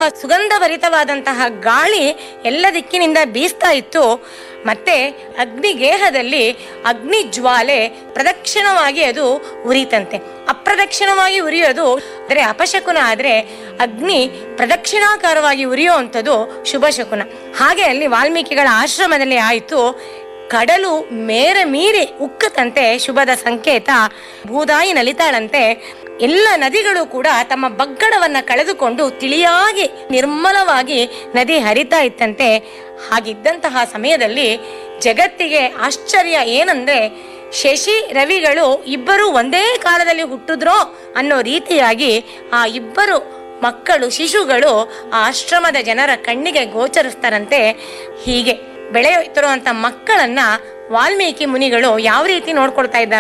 ಸುಗಂಧಭರಿತವಾದಂತಹ ಗಾಳಿ ಎಲ್ಲ ದಿಕ್ಕಿನಿಂದ ಬೀಸ್ತಾ ಇತ್ತು ಮತ್ತೆ ಅಗ್ನಿಗೇಹದಲ್ಲಿ ಅಗ್ನಿ ಜ್ವಾಲೆ ಪ್ರದಕ್ಷಿಣವಾಗಿ ಅದು ಉರಿತಂತೆ ಅಪ್ರದಕ್ಷಿಣವಾಗಿ ಉರಿಯೋದು ಅಂದರೆ ಅಪಶಕುನ ಆದರೆ ಅಗ್ನಿ ಪ್ರದಕ್ಷಿಣಾಕಾರವಾಗಿ ಉರಿಯುವಂಥದ್ದು ಶುಭ ಶಕುನ ಹಾಗೆ ಅಲ್ಲಿ ವಾಲ್ಮೀಕಿಗಳ ಆಶ್ರಮದಲ್ಲಿ ಆಯಿತು ಕಡಲು ಮೇರೆ ಮೀರಿ ಉಕ್ಕತಂತೆ ಶುಭದ ಸಂಕೇತ ಭೂದಾಯಿ ನಲಿತಾಳಂತೆ ಎಲ್ಲ ನದಿಗಳು ಕೂಡ ತಮ್ಮ ಬಗ್ಗಡವನ್ನ ಕಳೆದುಕೊಂಡು ತಿಳಿಯಾಗಿ ನಿರ್ಮಲವಾಗಿ ನದಿ ಹರಿತಾ ಇತ್ತಂತೆ ಹಾಗಿದ್ದಂತಹ ಸಮಯದಲ್ಲಿ ಜಗತ್ತಿಗೆ ಆಶ್ಚರ್ಯ ಏನಂದ್ರೆ ಶಶಿ ರವಿಗಳು ಇಬ್ಬರು ಒಂದೇ ಕಾಲದಲ್ಲಿ ಹುಟ್ಟಿದ್ರೋ ಅನ್ನೋ ರೀತಿಯಾಗಿ ಆ ಇಬ್ಬರು ಮಕ್ಕಳು ಶಿಶುಗಳು ಆ ಆಶ್ರಮದ ಜನರ ಕಣ್ಣಿಗೆ ಗೋಚರಿಸ್ತಾರಂತೆ ಹೀಗೆ ಬೆಳೆಯುತ್ತಿರುವಂತ ಮಕ್ಕಳನ್ನ ವಾಲ್ಮೀಕಿ ಮುನಿಗಳು ಯಾವ ರೀತಿ ನೋಡ್ಕೊಳ್ತಾ ಇದ್ದಾರೆ